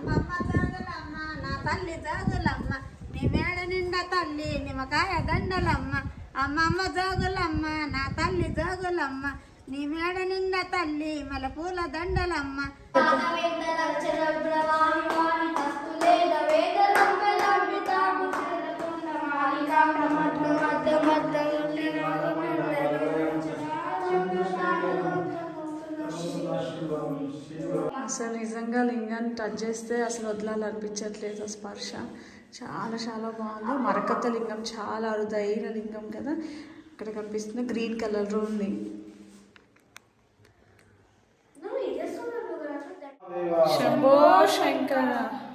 అమ్మమ్మ జోగులమ్మ నా తల్లి జోగులమ్మ నీ మేడ నిండా తల్లి నిమ్మకాయ దండలమ్మ అమ్మమ్మ జోగులమ్మ నా తల్లి జోగులమ్మ నీ మేడ నిండా తల్లి మలపూల దండలమ్మ అసలు నిజంగా లింగాన్ని టచ్ చేస్తే అసలు వదలాలనిపించట్లేదు ఆ స్పర్శ చాలా చాలా బాగుంది మరకత్త లింగం చాలా అరుదైన లింగం కదా ఇక్కడ కనిపిస్తుంది గ్రీన్ కలర్ ఉంది శంభో శంకర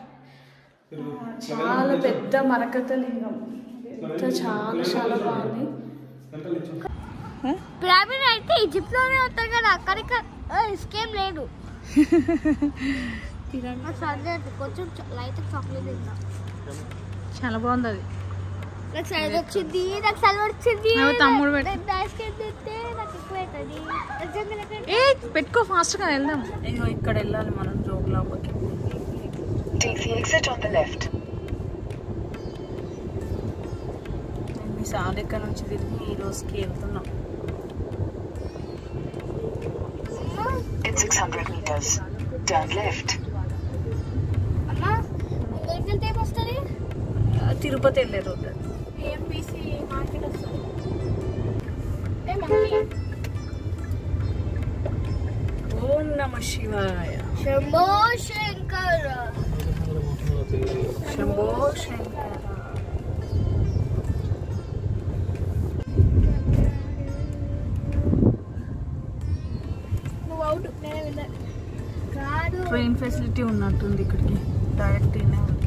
చాలా పెద్ద మరకత లింగం ఎంత చాలా చాలా బాగుంది పిరామిడ్ అయితే ఈజిప్ట్ లోనే ఉంటారు కదా అక్కడ ఇస్కేం లేదు నాకు సర్లేదు కొంచెం లైట్ చాక్లెట్ తిన్నా చాలా బాగుంది అది నాకు సైడ్ వచ్చింది నాకు సైడ్ వచ్చింది అవి తమ్ముడు పెట్టు. నేను ఐస్ క్రీమ్ తింటే నాకు ఎక్కువ అవుతుంది నిజంగా నాకు ఏ పెట్టుకో ఫాస్ట్గా వెళ్దాం ఇగో ఇక్కడ వెళ్ళాలి మనం జోగులాంబకి Take the exit on the left. మీ సార్ ఇక్కడ నుంచి తిరిగి ఈ రోజుకి వెళ్తున్నాం In 600 meters, turn left. అమ్మా ఎక్కడికి వెళ్తే ఏమొస్తుంది ఆ, తిరుపతి వెళ్ళే రోడ్డు ఏఎంబీసీ మార్కెట్ వస్తుంది ఏ మమ్మీ ఓం నమ శివాయ శంభో శంకర శంభో శంకర నువ్వు అవుట్ నేనే విన్నా కాదు ట్రైన్ ఫెసిలిటీ ఉన్నట్టుంది ఇక్కడికి డైరెక్ట్ ట్రైనే ఉంది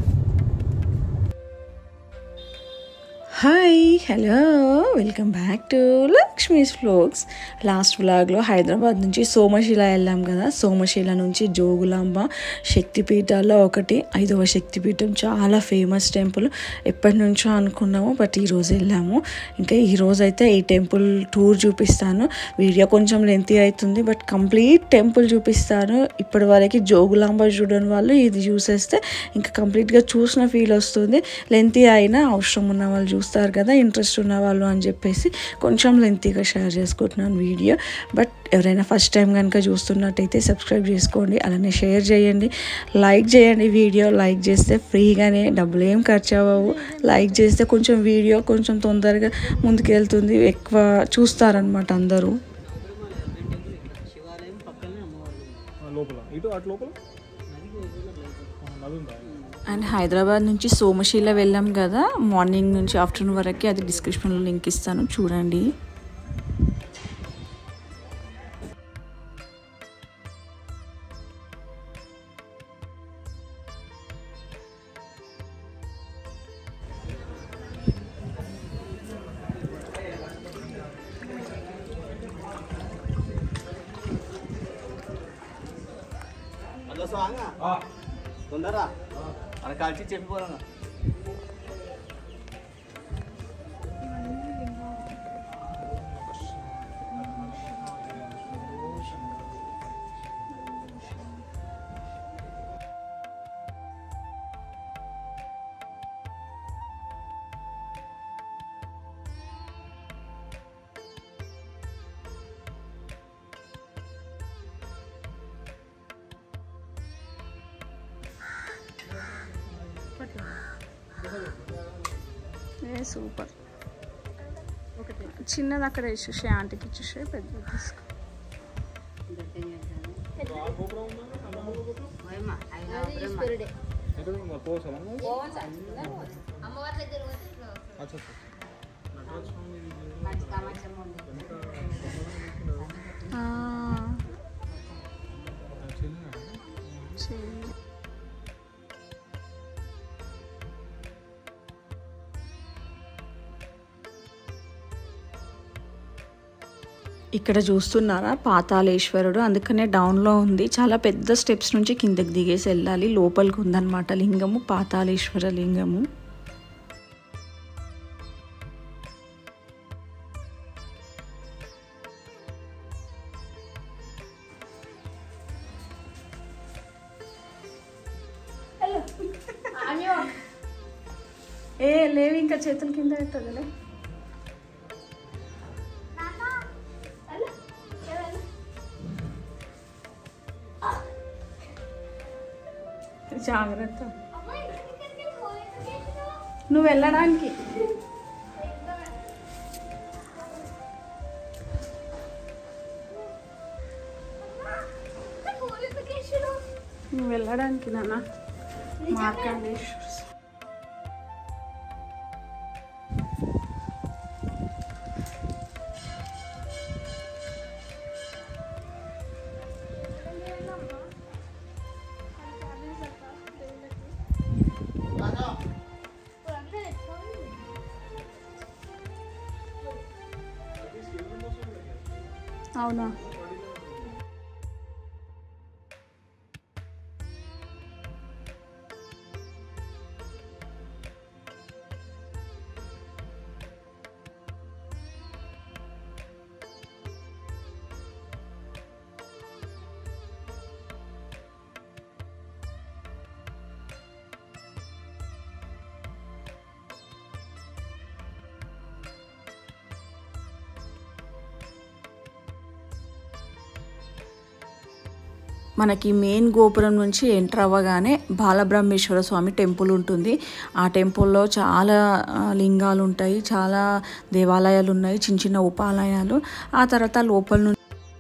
hi hello welcome back to Lakshmi's folks last వ్లాగ్లో హైదరాబాద్ నుంచి సోమశిల వెళ్ళాం కదా సోమశిల నుంచి జోగులాంబ శక్తిపీఠాల్లో ఒకటి ఐదవ శక్తిపీఠం చాలా ఫేమస్ టెంపుల్ ఎప్పటి నుంచో అనుకున్నాము బట్ ఈరోజు వెళ్ళాము ఇంకా ఈరోజు అయితే ఈ టెంపుల్ టూర్ చూపిస్తాను వీడియో కొంచెం లెంతీ అవుతుంది బట్ కంప్లీట్ టెంపుల్ చూపిస్తాను ఇప్పటి వరకు జోగులాంబ చూడని వాళ్ళు ఇది చూసేస్తే ఇంకా కంప్లీట్గా చూసిన ఫీల్ వస్తుంది లెంతీ అయినా అవసరం ఉన్న వాళ్ళు చూస్తారు కదా ఇంట్రెస్ట్ ఉన్న వాళ్ళు అని చెప్పేసి కొంచెం లెంతీగా షేర్ చేసుకుంటున్నాను వీడియో బట్ ఎవరైనా ఫస్ట్ టైం కనుక చూస్తున్నట్టయితే సబ్స్క్రైబ్ చేసుకోండి అలానే షేర్ చేయండి లైక్ చేయండి వీడియో లైక్ చేస్తే ఫ్రీగానే డబ్బులు ఏం ఖర్చు అవ్వవు లైక్ చేస్తే కొంచెం వీడియో కొంచెం తొందరగా ముందుకెళ్తుంది ఎక్కువ చూస్తారనమాట అందరూ లోపల ఇటు అటు లోపల నది ఉందా అండ్ హైదరాబాద్ నుంచి సోమశీల వెళ్ళాం కదా మార్నింగ్ నుంచి ఆఫ్టర్నూన్ వరకు అది డిస్క్రిప్షన్లో లింక్ ఇస్తాను చూడండి తొందరరా అక్కడ కలిసి చెప్పిపోరా ఏ సూపర్ చిన్నది అక్కడ ఇచ్చేసే ఆంటీకి ఇచ్చేసే పెద్దది తీసుకో ఎక్కడ మరి పోవచ్చా మనం? అచ్చా, అచ్చా. ఆ, చెల్లినా? చెయ్యి. ఇక్కడ చూస్తున్నారా పాతాళేశ్వరుడు అందుకనే డౌన్లో ఉంది చాలా పెద్ద స్టెప్స్ నుంచి కిందకి దిగేసి వెళ్ళాలి లోపలికి ఉందన్నమాట లింగము పాతాళేశ్వర లింగము ఏ లేవి ఇంకా చేతుల కింద పెట్టదులే జాగ్రత్త నువ్వు వెళ్ళడానికి నువ్వు వెళ్ళడానికి నాన్న మార్కండేశ్వర అవునా మనకి మెయిన్ గోపురం నుంచి ఎంటర్ అవ్వగానే బాలబ్రహ్మేశ్వర స్వామి టెంపుల్ ఉంటుంది ఆ టెంపుల్లో చాలా ఆ, లింగాలు ఉంటాయి చాలా దేవాలయాలు ఉన్నాయి చిన్న చిన్న ఉపాలయాలు ఆ తర్వాత లోపల నుంచి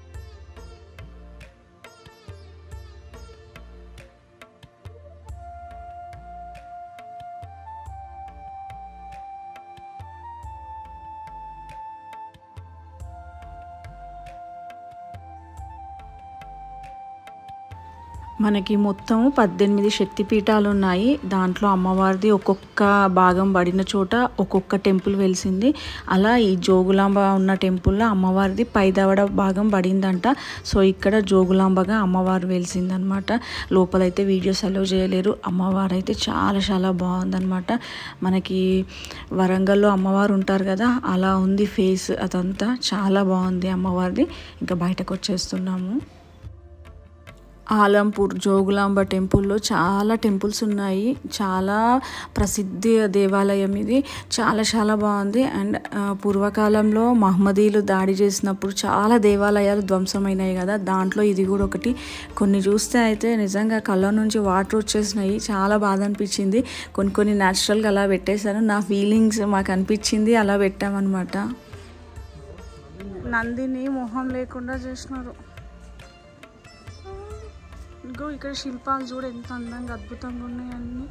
మనకి మొత్తం పద్దెనిమిది శక్తిపీఠాలు ఉన్నాయి దాంట్లో అమ్మవారిది ఒక్కొక్క భాగం పడిన చోట ఒక్కొక్క టెంపుల్ వెలిసింది అలా ఈ జోగులాంబ ఉన్న టెంపుల్లో అమ్మవారిది పైదవడ భాగం పడిందంట సో ఇక్కడ జోగులాంబగా అమ్మవారు వెలిసిందనమాట లోపలైతే వీడియోస్ అలో చేయలేరు అమ్మవారు అయితే చాలా చాలా బాగుందన్నమాట మనకి వరంగల్లో అమ్మవారు ఉంటారు కదా అలా ఉంది ఫేస్ అదంతా చాలా బాగుంది అమ్మవారిది ఇంకా బయటకు వచ్చేస్తున్నాము ఆలంపూర్ జోగులాంబ టెంపుల్లో చాలా టెంపుల్స్ ఉన్నాయి చాలా ప్రసిద్ధి దేవాలయం ఇది చాలా చాలా బాగుంది అండ్ ఆ, పూర్వకాలంలో మహమ్మదీలు దాడి చేసినప్పుడు చాలా దేవాలయాలు ధ్వంసమైనాయి కదా దాంట్లో ఇది కూడా ఒకటి కొన్ని చూస్తే అయితే నిజంగా కళ్ళ నుంచి వాటర్ వచ్చేసినాయి చాలా బాధ అనిపించింది కొన్ని కొన్ని న్యాచురల్గా అలా పెట్టేశాను నా ఫీలింగ్స్ మాకు అనిపించింది అలా పెట్టామన్నమాట నందిని మొహం లేకుండా చేసినారు ఇంకో ఇక్కడ శిల్పాలు చూడ ఎంత అందంగా అద్భుతంగా ఉన్నాయి అన్ని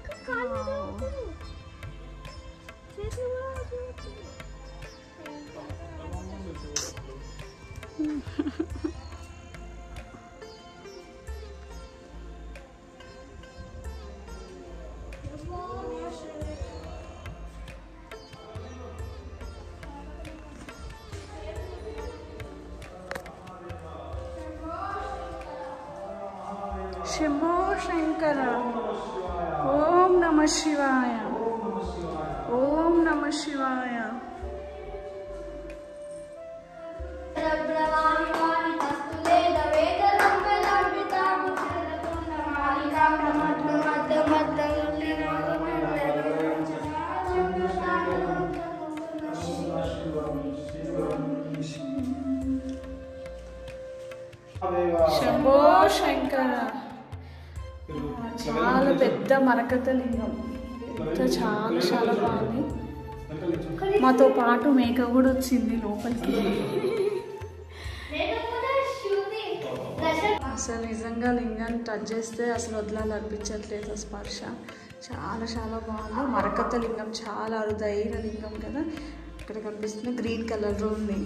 శంభో శంకర ఓం నమ శివాయ ఓం నమ శివాయ శంభో శంకర చాలా పెద్ద మరకత లింగం పెద్ద చాలా చాలా బాగుంది మాతో పాటు మేక కూడా వచ్చింది లోపలికి అసలు నిజంగా లింగాన్ని టచ్ చేస్తే అసలు వదలాలి అనిపించట్లేదు ఆ స్పర్శ చాలా చాలా బాగుంది మరకత లింగం చాలా అరుదైన లింగం కదా ఇక్కడ కనిపిస్తుంది గ్రీన్ కలర్లో ఉంది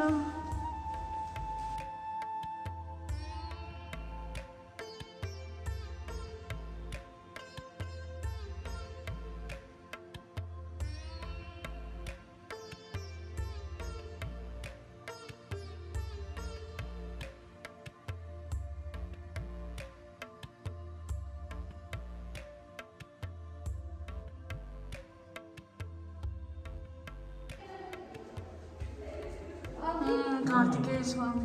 ఇదంతా కార్తికేయ స్వామి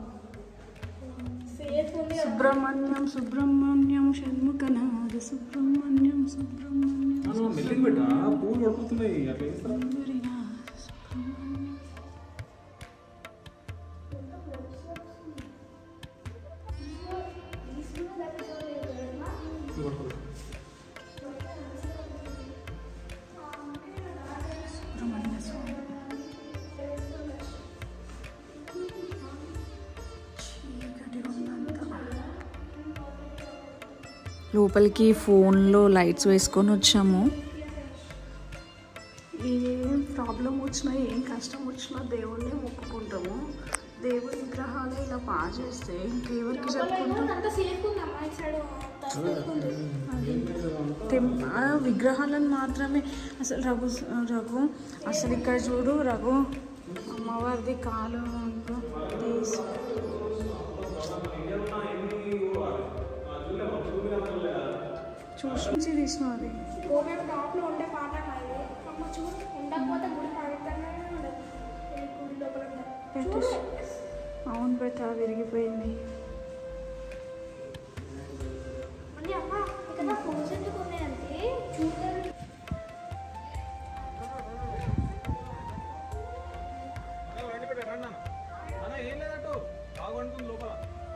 సుబ్రహ్మణ్యం సుబ్రహ్మణ్యం షణ్ముఖనాథ సుబ్రహ్మణ్యం సుబ్రహ్మణ్యం మెల్లికి పెట్టా పూలు పడిపోతున్నాయి అట్లా చేస్తారా సుందరినాథ సుబ్రహ్మణ్యం పూలు పడిపోతుంది సుబ్రహ్మణ్య స్వామి చీకటిగా ఉందంతా. లోపలికి ఫోన్లో లైట్స్ వేసుకొని వచ్చాము ఏం ప్రాబ్లం వచ్చినా ఏం కష్టం వచ్చినా దేవుణ్ణి మొక్కుకుంటాము దేవుడి విగ్రహాలు ఇలా బాగా చేస్తే ఇంకెవరికి చెప్పుకుంటాం అంత సేఫ్ ఉందమ్మా ఇటు సైడ్ తెం- ఆ విగ్రహాలను మాత్రమే అసలు రఘు రఘు అసలు ఇక్కడ చూడు రఘు అమ్మవారిది కాలు ఇంకా తీసి చూసి తీసిన అది గోమేమ టాప్లో ఉండే పాట కాదు అమ్మ చూడు ఉండకపోతే గుడి పవిత్రంగానే ఉండదు ఈ గుడి లోపల ఉండదు. చూడు అవును బెట్ట విరిగిపోయింది అంటే అమ్మ ఇక్కడ ఫోన్స్ ఎందుకు ఉన్నాయంటే చూడడానికి రండి పెట్టండి రండి అన్న అన్న ఏం లేదట్టు బాగుంటుంది లోపల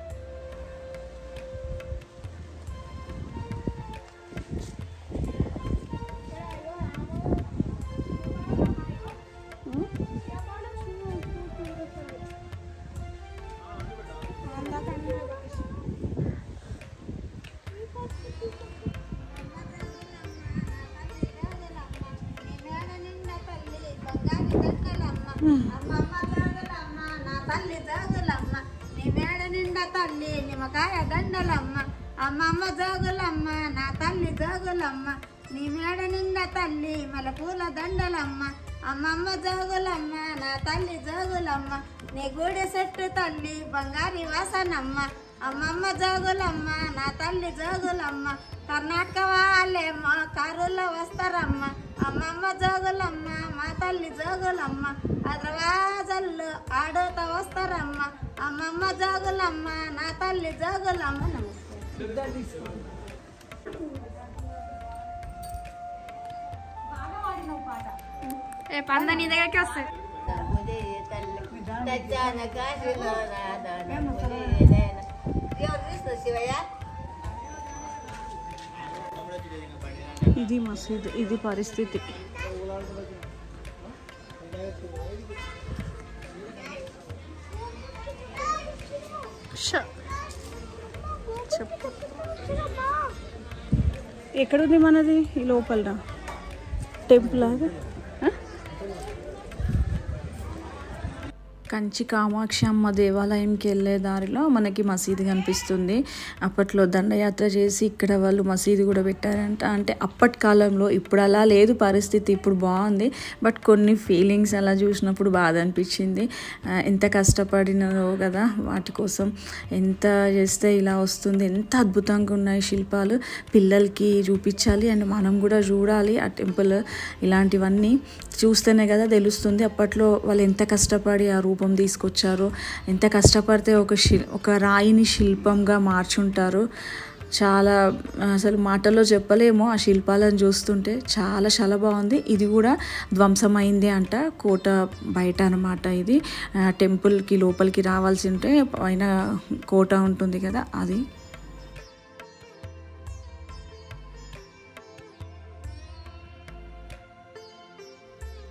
తల్లి నిమ్మకాయ దండలమ్మ అమ్మమ్మ జోగులమ్మ నా తల్లి జోగులమ్మ నీ మేడ నిండా తల్లి మల్లెపూల దండలమ్మ అమ్మమ్మ జోగులమ్మ నా తల్లి జోగులమ్మ నీ గూడె చెట్టు తల్లి బంగారి వాసనమ్మ అమ్మమ్మ జోగులమ్మ నా తల్లి జోగులమ్మ కర్ణాటక వాళ్ళేమో కారులో వస్తారమ్మ అమ్మమ్మ జోగులమ్మ మా తల్లి జోగులమ్మ అద్రవాజల్లు ఆడుతా వస్తారమ్మ అమ్మమ్మ జోగులమ్మ నా తల్లి జోగులమ్మ ఏ పంద నీ దగ్గరికి వస్తాయి ఇది మసీదు ఇది పరిస్థితి ష. చెప్పు ఎక్కడుంది మనది ఈ లోపల టెంపుల్ లాగా ఆ? కంచి కామాక్షి అమ్మ దేవాలయంకి వెళ్ళే దారిలో మనకి మసీదు కనిపిస్తుంది అప్పట్లో దండయాత్ర చేసి ఇక్కడ వాళ్ళు మసీదు కూడా పెట్టారంట అంటే అప్పటి కాలంలో ఇప్పుడు అలా లేదు పరిస్థితి ఇప్పుడు బాగుంది బట్ కొన్ని ఫీలింగ్స్ అలా చూసినప్పుడు బాధ అనిపించింది ఆ, ఎంత కష్టపడినో కదా వాటి కోసం ఎంత చేస్తే ఇలా వస్తుంది ఎంత అద్భుతంగా ఉన్నాయి శిల్పాలు పిల్లలకి చూపించాలి అండ్ మనం కూడా చూడాలి ఆ టెంపుల్ ఇలాంటివన్నీ చూస్తేనే కదా తెలుస్తుంది అప్పట్లో వాళ్ళు ఎంత కష్టపడి ఆ రూపం తీసుకొచ్చారో ఎంత కష్టపడితే ఒక శిల్ ఒక రాయిని శిల్పంగా మార్చుంటారు చాలా అసలు మాటల్లో చెప్పలేము ఆ శిల్పాలను చూస్తుంటే చాలా చాలా బాగుంది ఇది కూడా ధ్వంసమైంది అంట కోట బయట అనమాట ఇది ఆ, టెంపుల్కి లోపలికి రావాల్సి ఉంటే పైన కోట ఉంటుంది కదా అది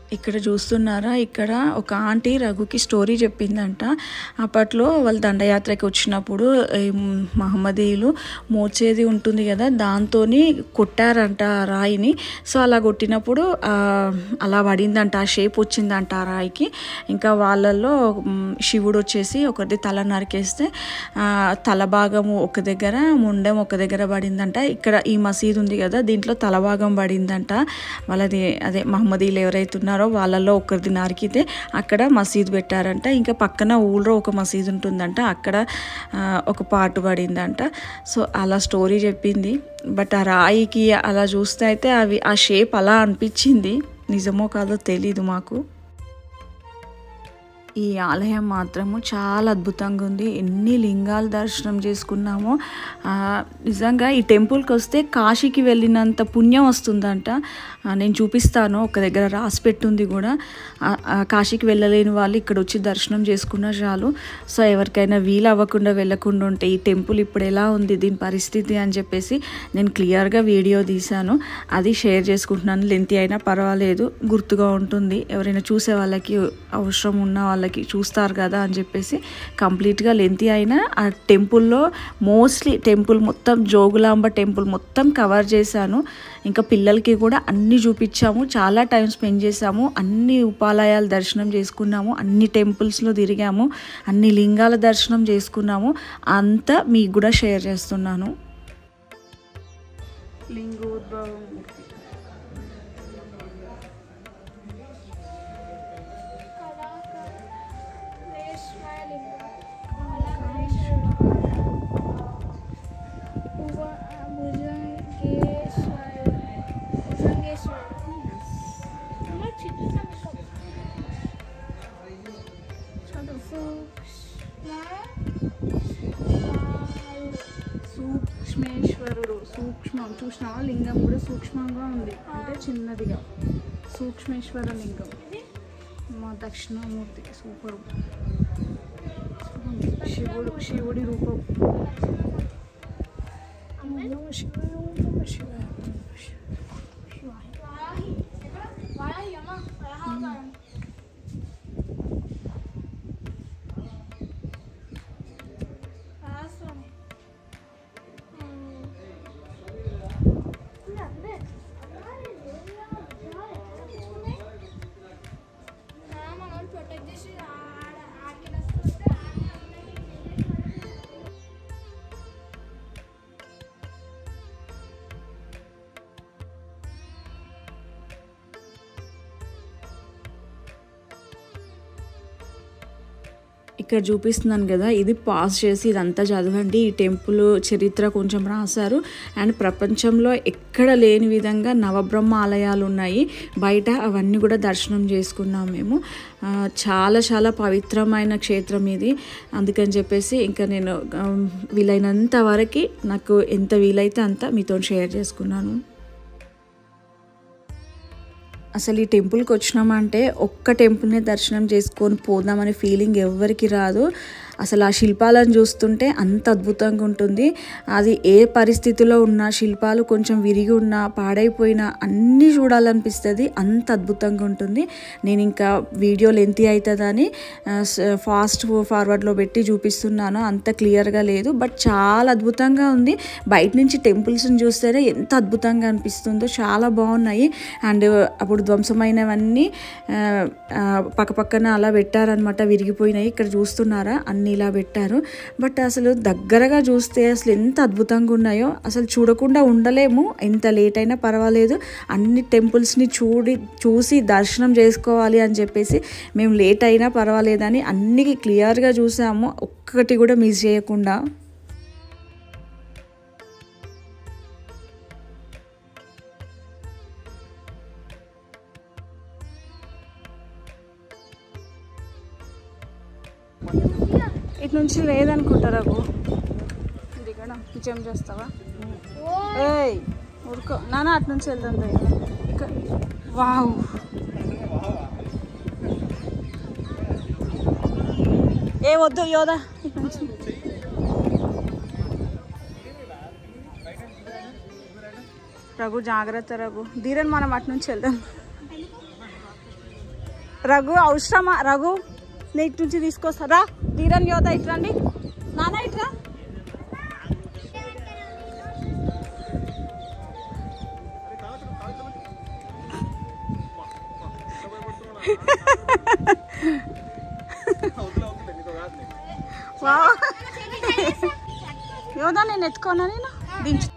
ఇక్కడ చూస్తున్నారా ఇక్కడ ఒక ఆంటీ రఘుకి స్టోరీ చెప్పిందంట అప్పట్లో వాళ్ళు దండయాత్రకి వచ్చినప్పుడు ఈ మహమ్మదీయులు మోచేది ఉంటుంది కదా దాంతో కొట్టారంట ఆ రాయిని సో అలా కొట్టినప్పుడు ఆ, అలా పడిందంట ఆ షేప్ వచ్చిందంట ఆ రాయికి ఇంకా వాళ్ళల్లో మ్, శివుడు వచ్చేసి ఒకటి తల నరికేస్తే ఆ, తల భాగము ఒక దగ్గర ముండెం ఒక దగ్గర పడిందంట ఇక్కడ ఈ మసీద్ ఉంది కదా దీంట్లో తల భాగం పడిందంట వాళ్ళది అదే మహమ్మదీలు ఎవరైతే ఉన్నారో వాళ్ళల్లో ఒకరిది నరికితే అక్కడ మసీద్ పెట్టారంట ఇంకా పక్కన ఊళ్ళో ఒక మసీద్ ఉంటుందంట అక్కడ ఆ, ఒక పాటు పడిందంట సో అలా స్టోరీ చెప్పింది బట్ ఆ రాయికి అలా చూస్తే అయితే అవి ఆ షేప్ అలా అనిపించింది నిజమో కాదో తెలీదు మాకు ఈ ఆలయం మాత్రము చాలా అద్భుతంగా ఉంది ఎన్ని లింగాలు దర్శనం చేసుకున్నామో ఆ, నిజంగా ఈ టెంపుల్కి వస్తే కాశీకి వెళ్ళినంత పుణ్యం వస్తుందంట ఆ, నేను చూపిస్తాను ఒక దగ్గర రాసి పెట్టుంది కూడా ఆ, ఆ, కాశీకి వెళ్ళలేని వాళ్ళు ఇక్కడ వచ్చి దర్శనం చేసుకున్న చాలు సో ఎవరికైనా వీలు అవ్వకుండా వెళ్ళకుండా ఉంటే ఈ టెంపుల్ ఇప్పుడు ఎలా ఉంది దీని పరిస్థితి అని చెప్పేసి నేను క్లియర్గా వీడియో తీశాను అది షేర్ చేసుకుంటున్నాను లెంతి అయినా పర్వాలేదు గుర్తుగా ఉంటుంది ఎవరైనా చూసే వాళ్ళకి అవసరం ఉన్న వాళ్ళకి చూస్తారు కదా అని చెప్పేసి కంప్లీట్గా లెంతి అయినా ఆ టెంపుల్లో మోస్ట్లీ టెంపుల్ మొత్తం జోగులాంబ టెంపుల్ మొత్తం కవర్ చేశాను ఇంకా పిల్లలకి కూడా అన్ని చూపించాము చాలా టైం స్పెండ్ చేసాము అన్ని ఉపాలయాలు దర్శనం చేసుకున్నాము అన్ని టెంపుల్స్లో తిరిగాము అన్ని లింగాల దర్శనం చేసుకున్నాము అంతా మీకు కూడా షేర్ చేస్తున్నాను లింగోద్భవం సూక్ష్మేశ్వరుడు సూక్ష్మం చూసినావా లింగం కూడా సూక్ష్మంగా ఉంది అంటే చిన్నదిగా సూక్ష్మేశ్వర లింగం మా దక్షిణామూర్తి సూపర్ శివుడు శివుడి రూపం ప్రొటెక్ట్ చేసి ఆడ ఆడికి ఇక్కడ చూపిస్తున్నాను కదా ఇది పాస్ చేసి ఇదంతా చదవండి ఈ టెంపుల్ చరిత్ర కొంచెం రాశారు అండ్ ప్రపంచంలో ఎక్కడ లేని విధంగా నవబ్రహ్మ ఆలయాలు ఉన్నాయి బయట అవన్నీ కూడా దర్శనం చేసుకున్నాం మేము ఆ, చాలా చాలా పవిత్రమైన క్షేత్రం ఇది అందుకని చెప్పేసి ఇంకా నేను ఆ, వీలైనంత వరకు నాకు ఎంత వీలైతే అంత మీతో షేర్ చేసుకున్నాను అసలు ఈ టెంపుల్కి వచ్చినామంటే ఒక్క టెంపుల్నే దర్శనం చేసుకొని పోదామనే ఫీలింగ్ ఎవ్వరికి రాదు అసలు ఆ శిల్పాలను చూస్తుంటే అంత అద్భుతంగా ఉంటుంది అది ఏ పరిస్థితిలో ఉన్న శిల్పాలు కొంచెం విరిగి ఉన్నా పాడైపోయినా అన్నీ చూడాలనిపిస్తుంది అంత అద్భుతంగా ఉంటుంది నేను ఇంకా వీడియో లెంతీ అవుతుందని ఫాస్ట్ ఫార్వర్డ్లో పెట్టి చూపిస్తున్నాను అంత క్లియర్గా లేదు బట్ చాలా అద్భుతంగా ఉంది బయట నుంచి టెంపుల్స్ని చూస్తేనే ఎంత అద్భుతంగా అనిపిస్తుందో చాలా బాగున్నాయి అండ్ అప్పుడు ధ్వంసమైనవన్నీ ఆ, ఆ, పక్కపక్కన అలా పెట్టారనమాట విరిగిపోయినాయి ఇక్కడ చూస్తున్నారా అన్ని ఇలా పెట్టారు బట్ అసలు దగ్గరగా చూస్తే అసలు ఎంత అద్భుతంగా ఉన్నాయో అసలు చూడకుండా ఉండలేము ఎంత లేట్ అయినా పర్వాలేదు అన్ని టెంపుల్స్ని చూడి చూసి దర్శనం చేసుకోవాలి అని చెప్పేసి మేము లేట్ అయినా పర్వాలేదని అన్ని క్లియర్గా చూసాము ఒక్కటి కూడా మిస్ చేయకుండా ఇటు నుంచి లేదనుకుంటారా ఇది ఇక్కడ జంప్ చేస్తావా ఏయ్ ఉరుకో నాన్న అటు నుంచి వెళ్తాం దగ్గర ఇక్కడ వావ్ ఏ వద్దు యోదా ఇటు నుంచి రఘు జాగ్రత్త రఘు ధీరన్ మనం అటు నుంచి వెళ్దాం రఘు అవసరమా రఘు నీటి నుంచి తీసుకొస్తా రా ధీరన్ యోధ ఇట్రండి నాన్న ఇట్రా అవతల అవుతుంది నీతో కాదు నేను. వా యోధా నేను ఎత్తుకోనా నేను దించు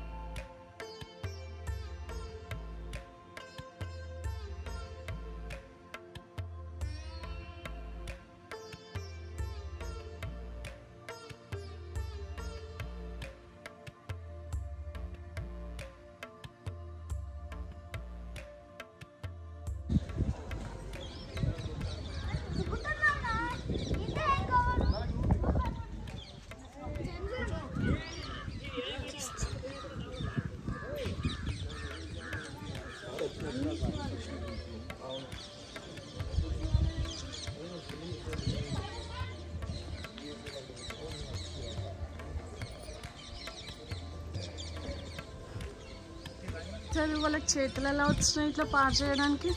సరే వాళ్ళకి చేతులు ఎలా వచ్చినాయి ఇట్లా పాడు చేయడానికి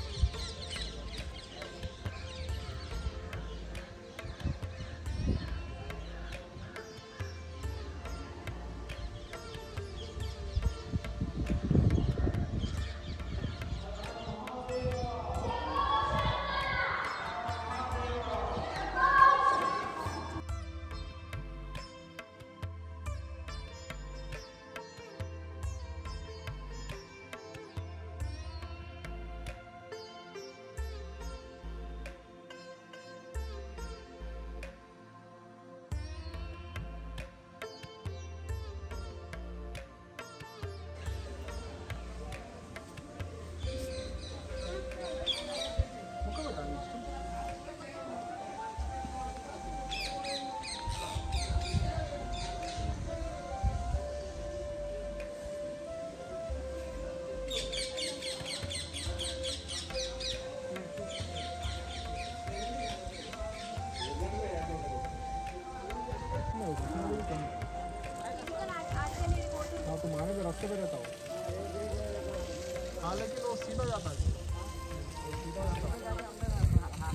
हाँ तो माने में रास्ते पे रहता हूँ हाँ लेकिन वो सीधा जाता है सीधा जाता है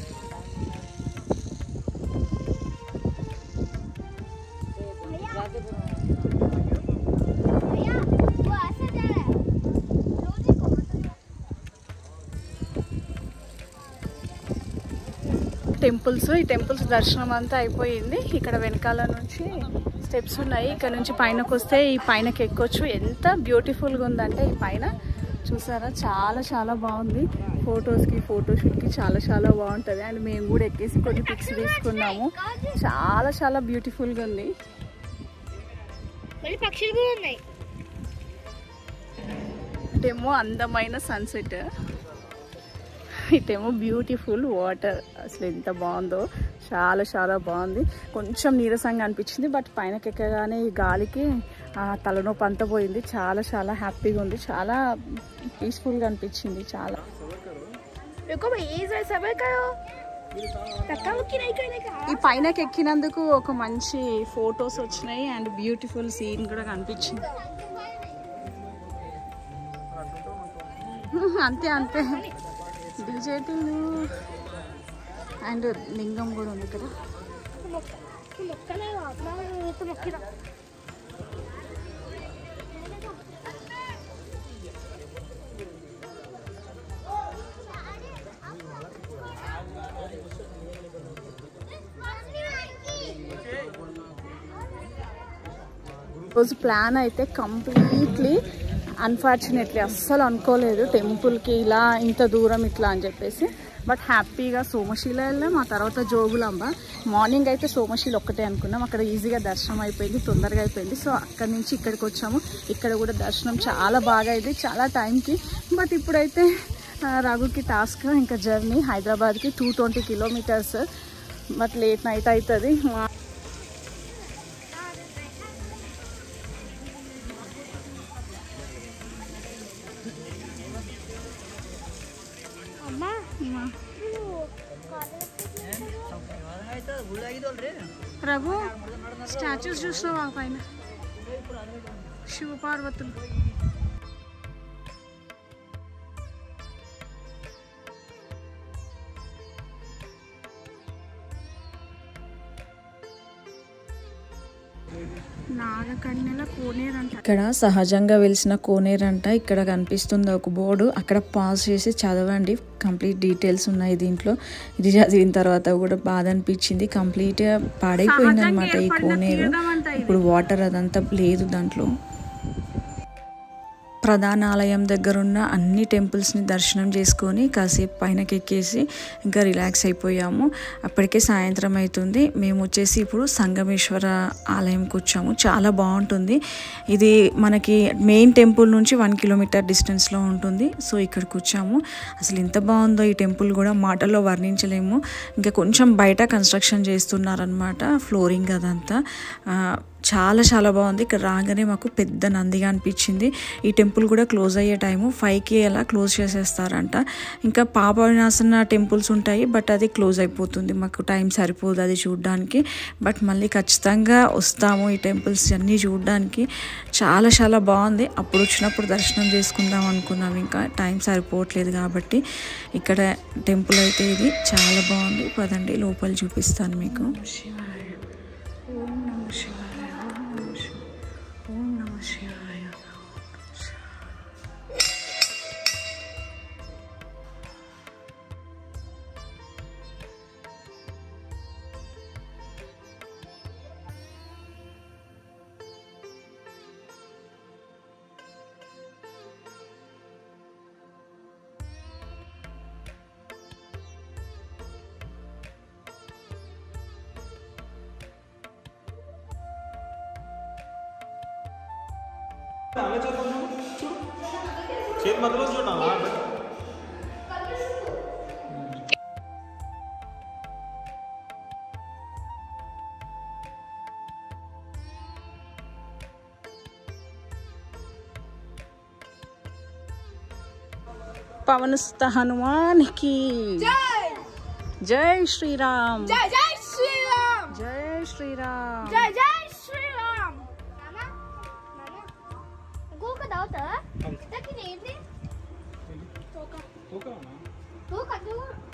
भैया वो ऐसे जा रहा है रोजी को టెంపుల్స్ ఈ టెంపుల్స్ దర్శనం అంతా అయిపోయింది ఇక్కడ వెనకాల నుంచి స్టెప్స్ ఉన్నాయి ఇక్కడ నుంచి పైనకి వస్తే ఈ పైనకి ఎక్కొచ్చు ఎంత బ్యూటిఫుల్గా ఉందంటే ఈ పైన చూసారా చాలా చాలా బాగుంది ఫొటోస్కి ఫోటోషూట్కి చాలా చాలా బాగుంటుంది అండ్ మేము కూడా ఎక్కేసి కొన్ని పిక్స్ తీసుకున్నాము చాలా చాలా బ్యూటిఫుల్గా ఉంది మళ్ళీ పక్షులు కూడా ఉన్నాయి ఇటేమో అందమైన సన్సెట్ ఇటేమో బ్యూటిఫుల్ వాటర్ అసలు ఎంత బాగుందో చాలా చాలా బాగుంది కొంచెం నీరసంగా అనిపించింది బట్ పైనకి ఎక్కగానే ఈ గాలికి ఆ తలనొప్పి అంతా పోయింది చాలా చాలా హ్యాపీగా ఉంది చాలా పీస్ఫుల్గా అనిపించింది చాలా देखो भाई ये जो सबर करो धक्का मुक्की नहीं करने का ఈ పైనకి ఎక్కినందుకు ఒక మంచి ఫొటోస్ వచ్చినాయి అండ్ బ్యూటిఫుల్ సీన్ కూడా కనిపించింది అంతే అంతే డీజేటీ అండ్ లింగం కూడా ఉంది కదా మొక్కనే కాదు మొక్కిదా రోజు ప్లాన్ అయితే కంప్లీట్లీ అన్ఫార్చునేట్లీ అస్సలు అనుకోలేదు టెంపుల్కి ఇలా ఇంత దూరం ఇట్లా అని చెప్పేసి బట్ హ్యాపీగా సోమశీల వెళ్ళాం ఆ తర్వాత జోగులాంబ మార్నింగ్ అయితే సోమశీల ఒక్కటే అనుకున్నాం అక్కడ ఈజీగా దర్శనం అయిపోయింది తొందరగా అయిపోయింది సో అక్కడి నుంచి ఇక్కడికి వచ్చాము ఇక్కడ కూడా దర్శనం చాలా బాగా అయింది చాలా టైంకి బట్ ఇప్పుడైతే ఆ, రఘుకి టాస్క్ ఇంకా జర్నీ హైదరాబాద్కి two twenty kilometres but late night అవుతుంది మా అమ్మా రఘు స్టాచ్యూస్ చూసినావా పైన శివ పార్వతులు కన్నెల కోనేరంట ఇక్కడ సహజంగా వెలిసిన కోనేరంట ఇక్కడ కనిపిస్తుంది ఒక బోర్డు అక్కడ పాస్ చేసి చదవండి కంప్లీట్ డీటెయిల్స్ ఉన్నాయి దీంట్లో ఇది చదివిన తర్వాత కూడా బాధ అనిపించింది కంప్లీట్గా పాడైపోయింది అనమాట ఈ కోనేరు ఇప్పుడు వాటర్ అదంతా లేదు దాంట్లో ప్రధాన ఆలయం దగ్గర ఉన్న అన్ని టెంపుల్స్ని దర్శనం చేసుకొని కాసేపు పైనకి ఎక్కేసి ఇంకా రిలాక్స్ అయిపోయాము అప్పటికే సాయంత్రం అవుతుంది మేము వచ్చేసి ఇప్పుడు సంగమేశ్వర ఆలయంకి వచ్చాము చాలా బాగుంటుంది ఇది మనకి మెయిన్ టెంపుల్ నుంచి వన్ కిలోమీటర్ డిస్టెన్స్లో ఉంటుంది సో ఇక్కడికి వచ్చాము అసలు ఎంత బాగుందో ఈ టెంపుల్ కూడా మాటల్లో వర్ణించలేము ఇంకా కొంచెం బయట కన్స్ట్రక్షన్ చేస్తున్నారనమాట ఫ్లోరింగ్ అదంతా ఆ, చాలా చాలా బాగుంది ఇక్కడ రాగానే మాకు పెద్ద నందిగా అనిపించింది ఈ టెంపుల్ కూడా క్లోజ్ అయ్యే టైము ఫైవ్కి అలా క్లోజ్ చేసేస్తారంట ఇంకా పాప వినాశన టెంపుల్స్ ఉంటాయి బట్ అది క్లోజ్ అయిపోతుంది మాకు టైం సరిపోదు అది చూడడానికి బట్ మళ్ళీ ఖచ్చితంగా వస్తాము ఈ టెంపుల్స్ అన్నీ చూడడానికి చాలా చాలా బాగుంది అప్పుడు వచ్చినప్పుడు దర్శనం చేసుకుందాం అనుకున్నాం ఇంకా టైం సరిపోవట్లేదు కాబట్టి ఇక్కడ టెంపుల్ అయితే ఇది చాలా బాగుంది పదండి లోపల చూపిస్తాను మీకు చేతి మధ్యలో చూడాలా పవనస్థ హనుమానికి జై శ్రీరామ్ జై జై శ్రీరామ్ జై శ్రీరామ్ జై జై శ్రీరామ్ గోక దావుతా దక్కింది ఏంటి గోక దూ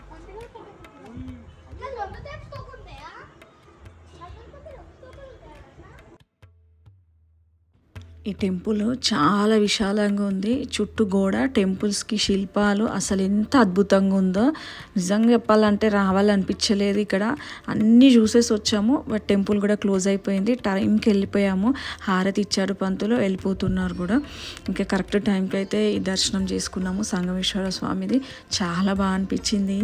అందులో రెండు టైప్స్ తోకుంటాయా ఈ టెంపుల్ చాలా విశాలంగా ఉంది చుట్టూ గోడ టెంపుల్స్కి శిల్పాలు అసలు ఎంత అద్భుతంగా ఉందో నిజంగా చెప్పాలంటే రావాలనిపించలేదు ఇక్కడ అన్నీ చూసేసి వచ్చాము బట్ టెంపుల్ కూడా క్లోజ్ అయిపోయింది టైంకి వెళ్ళిపోయాము హారతి ఇచ్చారు పంతులు వెళ్ళిపోతున్నారు కూడా ఇంకా కరెక్ట్ టైంకి అయితే ఈ దర్శనం చేసుకున్నాము సంగమేశ్వర స్వామిది చాలా బాగా అనిపించింది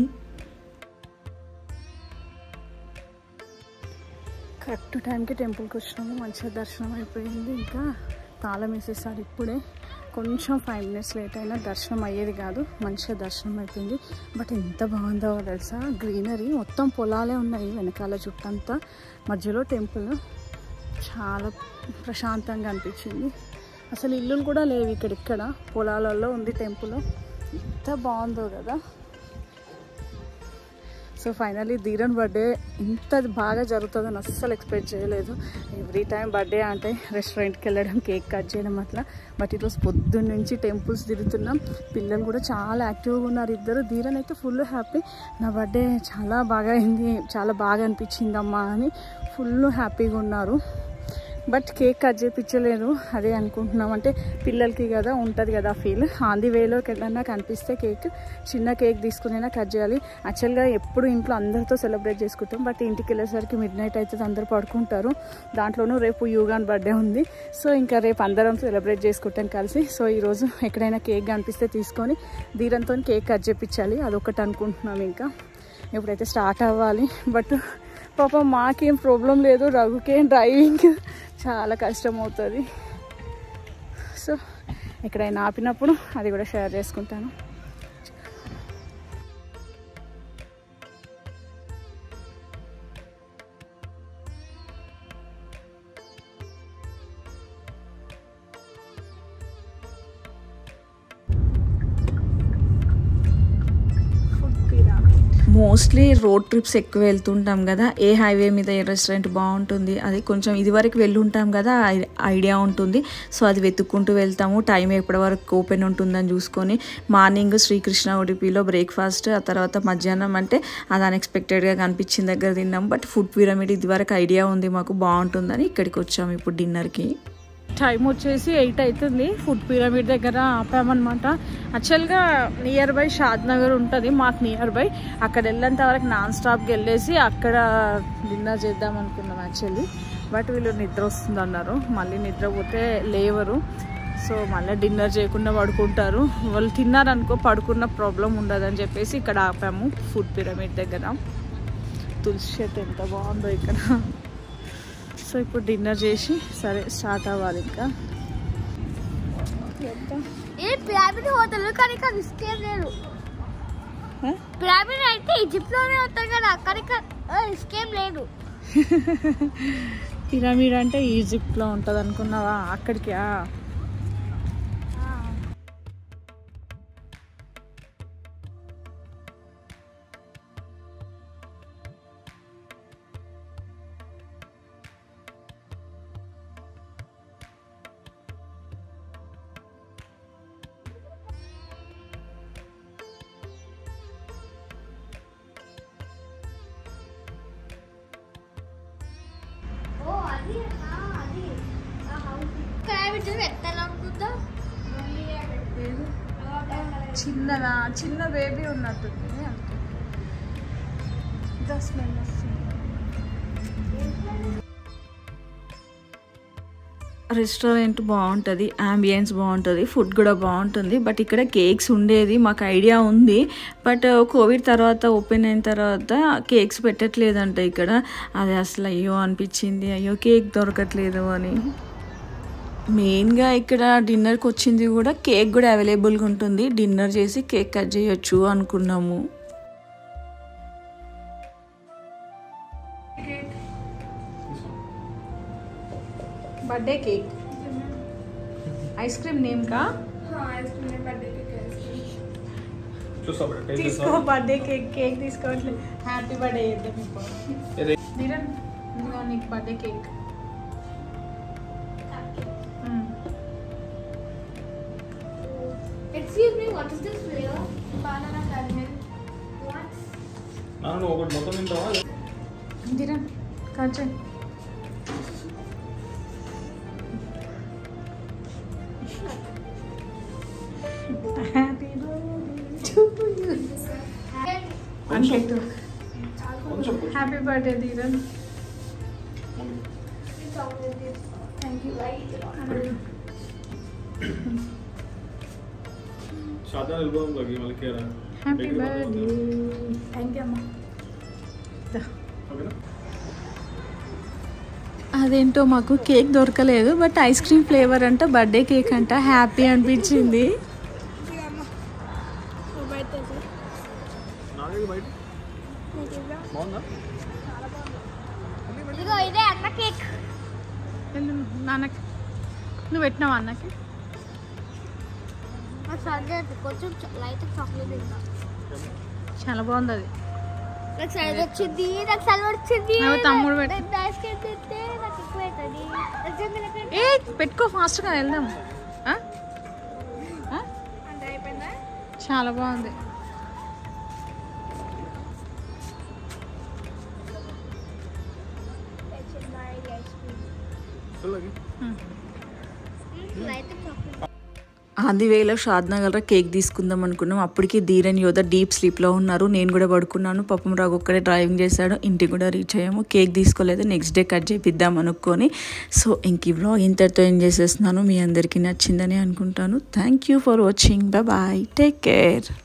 కరెక్ట్ టైంకి టెంపుల్కి వచ్చినాము మంచిగా దర్శనం అయిపోయింది ఇంకా తాళం వేసేసారు ఇప్పుడే కొంచెం ఫైవ్ మినిట్స్ లేట్ అయినా దర్శనం అయ్యేది కాదు మంచిగా దర్శనం అయిపోయింది బట్ ఎంత బాగుందో తెలుసా గ్రీనరీ మొత్తం పొలాలే ఉన్నాయి వెనకాల చుట్టంతా మధ్యలో టెంపుల్ చాలా ప్రశాంతంగా అనిపించింది అసలు ఇల్లులు కూడా లేవు ఇక్కడ ఇక్కడ పొలాలలో ఉంది టెంపుల్ ఎంత బాగుందో కదా సో ఫైనలీ ధీరన్ బర్త్డే ఇంత బాగా జరుగుతుందని అస్సలు ఎక్స్పెక్ట్ చేయలేదు ఎవ్రీ టైం బర్త్డే అంటే రెస్టారెంట్కి వెళ్ళడం కేక్ కట్ చేయడం అట్లా బట్ ఈరోజు పొద్దున్న నుంచి టెంపుల్స్ తిరుగుతున్నాం పిల్లలు కూడా చాలా యాక్టివ్గా ఉన్నారు ఇద్దరు ధీరన్ అయితే ఫుల్ హ్యాపీ నా బర్త్డే చాలా బాగా అయింది చాలా బాగా అనిపించిందమ్మా అని ఫుల్ హ్యాపీగా ఉన్నారు బట్ కేక్ కట్ చేయించలేదు అదే అనుకుంటున్నాం అంటే పిల్లలకి కదా ఉంటుంది కదా ఫీల్ ఆన్ ది వేలో ఎక్కడన్నా కనిపిస్తే కేక్ చిన్న కేక్ తీసుకునైనా కట్ చేయాలి యాక్చువల్గా ఎప్పుడు ఇంట్లో అందరితో సెలబ్రేట్ చేసుకుంటాం బట్ ఇంటికి వెళ్ళేసరికి మిడ్ నైట్ అవుతుంది అందరు పడుకుంటారు దాంట్లోనూ రేపు యూగాన్ బర్త్డే ఉంది సో ఇంకా రేపు అందరం సెలబ్రేట్ చేసుకుంటాం కలిసి సో ఈరోజు ఎక్కడైనా కేక్ కనిపిస్తే తీసుకొని ధీరంతో కేక్ కట్ చేయించాలి అదొకటి అనుకుంటున్నాం ఇంకా ఇప్పుడైతే స్టార్ట్ అవ్వాలి బట్ పాపం మాకేం ప్రాబ్లం లేదు రఘుకేం డ్రైవింగ్ చాలా కష్టం అవుతుంది సో ఎక్కడైనా ఆపినప్పుడు అది కూడా షేర్ చేసుకుంటాను మోస్ట్లీ రోడ్ ట్రిప్స్ ఎక్కువ వెళ్తుంటాం కదా ఏ హైవే మీద ఏ రెస్టారెంట్ బాగుంటుంది అది కొంచెం ఇదివరకు వెళ్ళి ఉంటాం కదా ఐ- ఐడియా ఉంటుంది సో అది వెతుక్కుంటూ వెళ్తాము టైం ఎప్పటి వరకు ఓపెన్ ఉంటుందని చూసుకొని మార్నింగ్ శ్రీకృష్ణ ఉడిపిలో బ్రేక్ఫాస్ట్ ఆ తర్వాత మధ్యాహ్నం అంటే అది అన్ఎక్స్పెక్టెడ్గా కనిపించిన దగ్గర తిన్నాం బట్ ఫుడ్ పిరమిడ్ ఇదివరకు ఐడియా ఉంది మాకు బాగుంటుందని ఇక్కడికి వచ్చాము ఇప్పుడు డిన్నర్కి టైం వచ్చేసి ఎయిట్ అవుతుంది ఫుడ్ పిరమిడ్ దగ్గర ఆపామన్నమాట యాక్చువల్గా నియర్ బై షాద్ నగర్ ఉంటుంది మాకు నియర్ బై అక్కడ వెళ్ళేంత వరకు నాన్ స్టాప్కి వెళ్ళేసి అక్కడ డిన్నర్ చేద్దాం అనుకున్నాం యాక్చువల్లీ బట్ వీళ్ళు నిద్ర వస్తుంది అన్నారు మళ్ళీ నిద్రపోతే లేవరు సో మళ్ళీ డిన్నర్ చేయకుండా పడుకుంటారు వాళ్ళు తిన్నారనుకో పడుకున్న ప్రాబ్లం ఉండదని చెప్పేసి ఇక్కడ ఆపాము ఫుడ్ పిరమిడ్ దగ్గర తులసి చెట్టు ఎంత బాగుందో ఇక్కడ సో ఇప్పుడు డిన్నర్ చేసి సరే స్టార్ట్ అవ్వాలి ఇంకా ఇది పిరామిడ్ హోటల్ కానీ ఇక్కడ ఇష్టం లేదు Huh? పిరామిడ్ అయితే ఈజిప్ట్ లోనే వస్తారు కదా కానీ ఇష్టం లేదు పిరమిడ్ అంటే ఈజిప్ట్లో ఉంటుంది అనుకున్నావా అక్కడికి ఆ. ఓ అది ఆ, అది పిరామిడ్ ఎంత ఎలా ఉంటుందో చిన్నదా చిన్న బేబీ ఉన్నట్టుంది అందుకే స్మెల్ వస్తుంది రెస్టారెంట్ బాగుంటుంది అంబియన్స్ బాగుంటుంది ఫుడ్ కూడా బాగుంటుంది బట్ ఇక్కడ కేక్స్ ఉండేది మాకు ఐడియా ఉంది బట్ కోవిడ్ తర్వాత ఓపెన్ అయిన తర్వాత కేక్స్ పెట్టట్లేదంట ఇక్కడ అది అసలు అయ్యో అనిపించింది అయ్యో కేక్ దొరకట్లేదు అని మెయిన్గా ఇక్కడ డిన్నర్కి వచ్చింది కూడా కేక్ కూడా అవైలబుల్గా ఉంటుంది డిన్నర్ చేసి కేక్ కట్ చేయొచ్చు అనుకున్నాము birthday cake ice cream name కా చూస్తా బేటా టేస్ట్ తీసుకో చూస్తా బర్త్డే కేక్ కేక్ తీసుకోవట్లేదు హ్యాపీ బర్త్డే చేద్దాం ఇప్పుడు ఏది? ధీరన్ ఇదిగో నీకు birthday cake hmm. Excuse me what is this flavour banana caramel what నాన్న నువ్వు ఒకటి మొత్తం తింటావా ధీరన్ కట్ చేయి హ్యాపీ బర్త్డే కొంచెం happy birthday Dheeran thank you షాదా వెళ్ళిపోదాం లగి మళ్ళీ కేరా హ్యాపీ బర్త్డే థ్యాంక్ యూ అమ్మా ఓకేనా అదేంటో మాకు కేక్ దొరకలేదు బట్ ఐస్ క్రీమ్ ఫ్లేవర్ అంట బర్త్డే కేక్ అంట హ్యాపీ అనిపించింది నాలుగు బయట బాగుందా ఇదిగో ఇదే అన్న కేక్ నాన్నకి నువ్వు పెట్టినావా అన్నకి నాకు సర్ది కొంచెం లైట్ చాక్లెట్ తింటా చాలా బాగుంది అది నాకు సర్ది వచ్చింది నాకు సల్వ వచ్చింది అవి తమ్ముడు పెట్టు. నాకు ఐస్ క్రీమ్ తింటే నాకు ఎక్కువ అవుతుంది నిజంగా ఏ పెట్టుకో ఫాస్ట్గా వెళ్దాం ఆ? ఆ? అంత అయిపోయిందా చాలా బాగుంది లగి లైట్ చాక్లెట్ ఆది వేలో షాద్నగర్ కేక్ తీసుకుందాం అనుకున్నాం అప్పటికి ధీరన్ యోధ డీప్ స్లీప్లో ఉన్నారు నేను కూడా పడుకున్నాను పాపం రాగు ఒక్కడే డ్రైవింగ్ చేశాడు ఇంటికి కూడా రీచ్ అయ్యాము కేక్ తీసుకోలేదు నెక్స్ట్ డే కట్ చేపిద్దాం అనుకొని సో ఇంక ఈ వ్లాగ్ ఇంతటితో ఏం చేసేస్తున్నాను మీ అందరికీ నచ్చిందని అనుకుంటాను thank you for watching bye take care